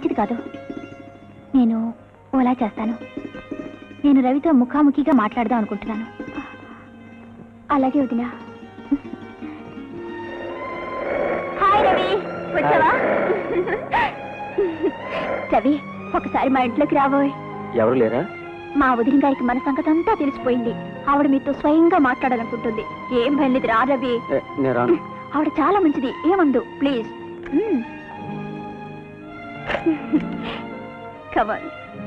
మంచిది కాదు నేను ఓలా చేస్తాను నేను రవితో ముఖాముఖిగా మాట్లాడదాం అనుకుంటున్నాను అలాగే వదినా హాయ్ రవి వచ్చావా రవి ఒకసారి మా ఇంట్లోకి రాబోయ్ ఎవరు లేరా మా వదిన గారికి మన సంగతి అంతా తెలిసిపోయింది ఆవిడ మీతో స్వయంగా మాట్లాడాలనుకుంటుంది ఏం భయం లేదు రా రవి ఏ, నేను రాను ఆవిడ చాలా మంచిది ఏమందు ప్లీజ్ కవర్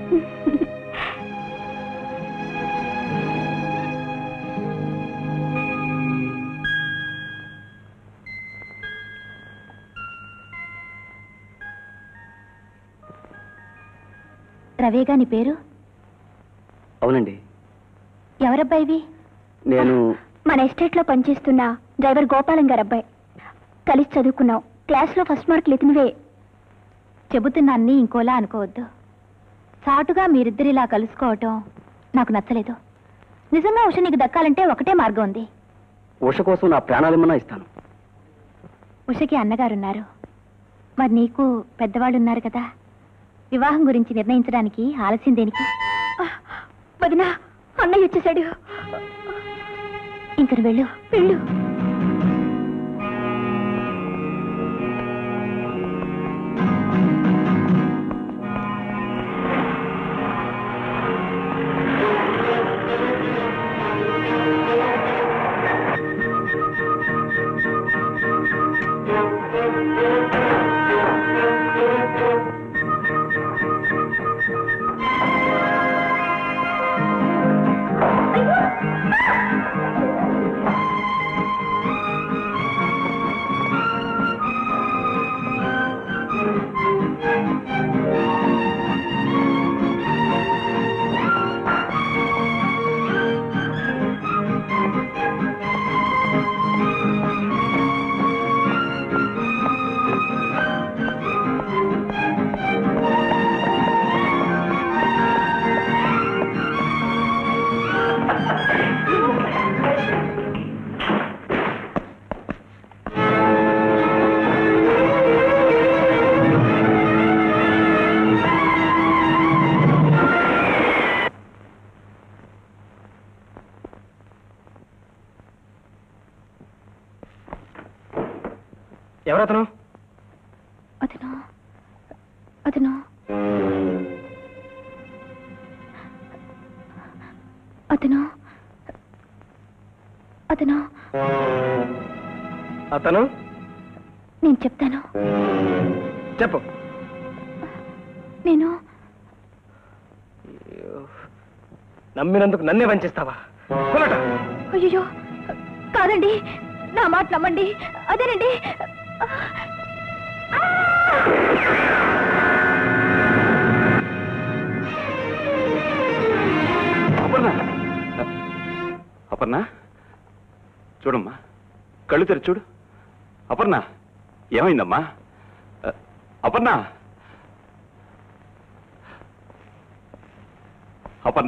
రవేగా నీ పేరు అవునండి ఎవరబ్బాయివి నేను మన ఎస్టేట్ లో పనిచేస్తున్న డ్రైవర్ గోపాలం గారు అబ్బాయి కలిసి చదువుకున్నాం క్లాస్ లో ఫస్ట్ మార్కులు ఎతినివే చెబుతున్నా అన్నీ ఇంకోలా అనుకోవద్దు చాటుగా మీరిద్దరిలా కలుసుకోవటం నాకు నచ్చలేదు నిజంగా ఉష నీకు దక్కాలంటే ఒకటే మార్గం ఉంది ఉష కోసం నా ప్రాణాలేమన్నా ఇస్తాను ఉషకి అన్నగారున్నారు మరి నీకు పెద్దవాళ్ళు ఉన్నారు కదా వివాహం గురించి నిర్ణయించడానికి ఆలస్యం దేనికి వదినా అన్నయ్య వచ్చేసాడు ఇంక నువ్వు వెళ్ళు వెళ్ళు ఎవరతను అతను అతను అతను అతను అతను నేను చెప్తాను చెప్పు నేను నమ్మినందుకు నన్నే వంచిస్తావా కొలట అయ్యో కాదండి నా మాట నమ్మండి అదేనండి అపర్ణ అపర్ణ చూడమ్మా కళ్ళు తెరి చూడు అపర్ణ ఏమైందమ్మా అ, అపర్ణ అపర్ణ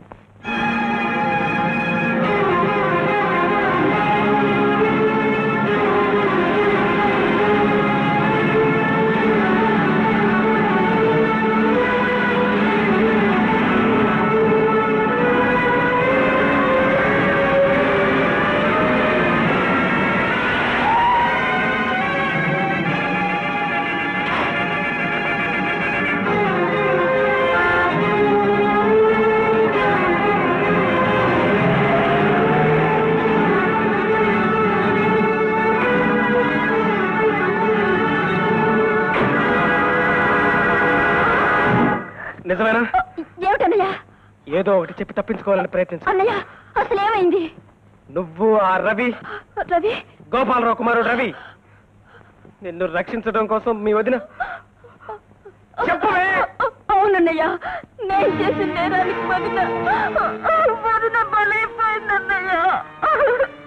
నిజమేనా ఏమిటన్నయ్య ఏదో ఒకటి చెప్పి తప్పించుకోవాలని ప్రయత్నించు అన్నయ్య అసలు ఏమైంది నువ్వు ఆ రవి రవి గోపాలరావు కుమారుడు రవి నిన్ను రక్షించడం కోసం మీ వదిన చెప్పవే అవునన్నయ్య నేను చేసిన నేరానికి వదిన వదిన బలైపోయిందన్నయ్య